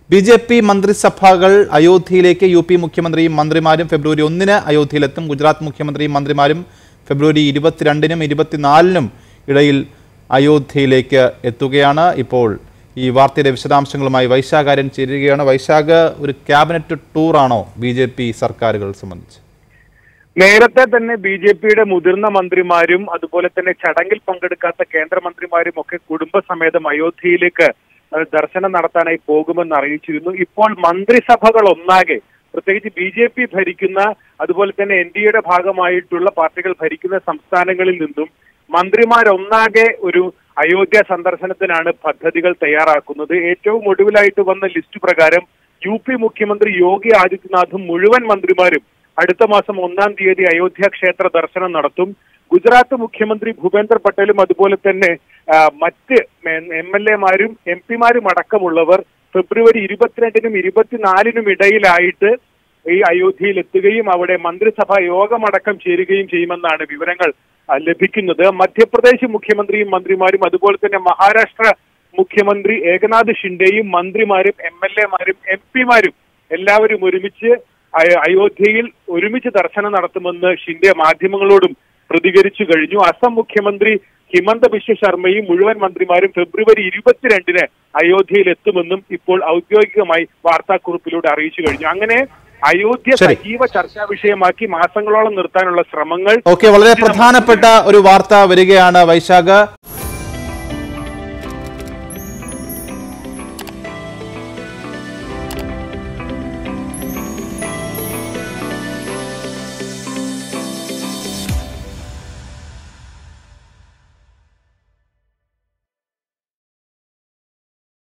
B J P മന്ത്രിസഭകൾ അയോധ്യയിലേക്ക് U P മുഖ്യമന്ത്രിയും മന്ത്രിമാരും ഫെബ്രുവരി ഒന്നിന് അയോധ്യയിലെത്തും ഗുജറാത്ത് മുഖ്യമന്ത്രിയും മന്ത്രിമാരും ഫെബ്രുവരി ഇരുപത്തിരണ്ടിനും ഇരുപത്തിനാലിനും ഇടയിൽ അയോധ്യയിലേക്ക് എത്തുകയാണ് ഇപ്പോൾ ഈ വാർത്തയുടെ വിശദാംശങ്ങളുമായി വൈശാഖാര്യൻ ചേരുകയാണ് വൈശാഖ് ഒരു ക്യാബിനറ്റ് ടൂറാണോ ബി ജെ പി സർക്കാരുകൾ സംബന്ധിച്ച് നേരത്തെ തന്നെ ബി ജെ പിയുടെ മുതിർന്ന മന്ത്രിമാരും അതുപോലെ തന്നെ ചടങ്ങിൽ പങ്കെടുക്കാത്ത കേന്ദ്രമന്ത്രിമാരും ഒക്കെ കുടുംബസമേതം അയോധ്യയിലേക്ക് ഏഹ്, ദർശനം നടത്താനായി പോകുമെന്ന് അറിയിച്ചിരുന്നു ഇപ്പോൾ മന്ത്രിസഭകൾ ഒന്നാകെ പ്രത്യേകിച്ച് ബി ജെ പി ഭരിക്കുന്ന അതുപോലെ തന്നെ എൻ ഡി എയുടെ ഭാഗമായിട്ടുള്ള പാർട്ടികൾ ഭരിക്കുന്ന സംസ്ഥാനങ്ങളിൽ നിന്നും മന്ത്രിമാരൊന്നാകെ ഒരു അയോധ്യ സന്ദർശനത്തിനാണ് പദ്ധതികൾ തയ്യാറാക്കുന്നത് ഏറ്റവും ഒടുവിലായിട്ട് വന്ന ലിസ്റ്റ് പ്രകാരം യു പി മുഖ്യമന്ത്രി യോഗി ആദിത്യനാഥും മുഴുവൻ മന്ത്രിമാരും അടുത്ത മാസം ഒന്നാം തീയതി അയോധ്യ ക്ഷേത്ര ദർശനം നടത്തും ഗുജറാത്ത് മുഖ്യമന്ത്രി ഭൂപേന്ദ്ര പട്ടേലും അതുപോലെ തന്നെ ആ, മറ്റ് എം എൽ എമാരും എം പിമാരും അടക്കമുള്ളവർ ഫെബ്രുവരി ഇരുപത്തിരണ്ടിനും ഇരുപത്തിനാലിനും ഇടയിലായിട്ട് ഈ അയോധ്യയിൽ എത്തുകയും അവിടെ മന്ത്രിസഭാ യോഗമടക്കം ചേരുകയും ചെയ്യുമെന്നാണ് വിവരങ്ങൾ ആ, ലഭിക്കുന്നത് മധ്യപ്രദേശ് മുഖ്യമന്ത്രിയും മന്ത്രിമാരും അതുപോലെ തന്നെ മഹാരാഷ്ട്ര മുഖ്യമന്ത്രി ഏകനാഥ് ഷിൻഡെയും മന്ത്രിമാരും എം എൽ എമാരും എം പിമാരും എല്ലാവരും ഒരുമിച്ച് അയ- അയോധ്യയിൽ ഒരുമിച്ച് ദർശനം നടത്തുമെന്ന് ഷിൻഡെ മാധ്യമങ്ങളോടും പ്രതികരിച്ചു കഴിഞ്ഞു അസം മുഖ്യമന്ത്രി ഹിമന്ത ബിശ്വ ശർമ്മയും മുഴുവൻ മന്ത്രിമാരും ഫെബ്രുവരി ഇരുപത്തിരണ്ടിന് അയോധ്യയിൽ എത്തുമെന്നും ഇപ്പോൾ ഔദ്യോഗികമായി വാർത്താക്കുറിപ്പിലൂടെ അറിയിച്ചു കഴിഞ്ഞു അങ്ങനെ അയോധ്യ ശരി. സജീവ ചർച്ചാ വിഷയമാക്കി മാസങ്ങളോളം നിർത്താനുള്ള ശ്രമങ്ങൾ ഓക്കെ വളരെ പ്രധാനപ്പെട്ട ഒരു വാർത്ത വരികയാണ് വൈശാഖ്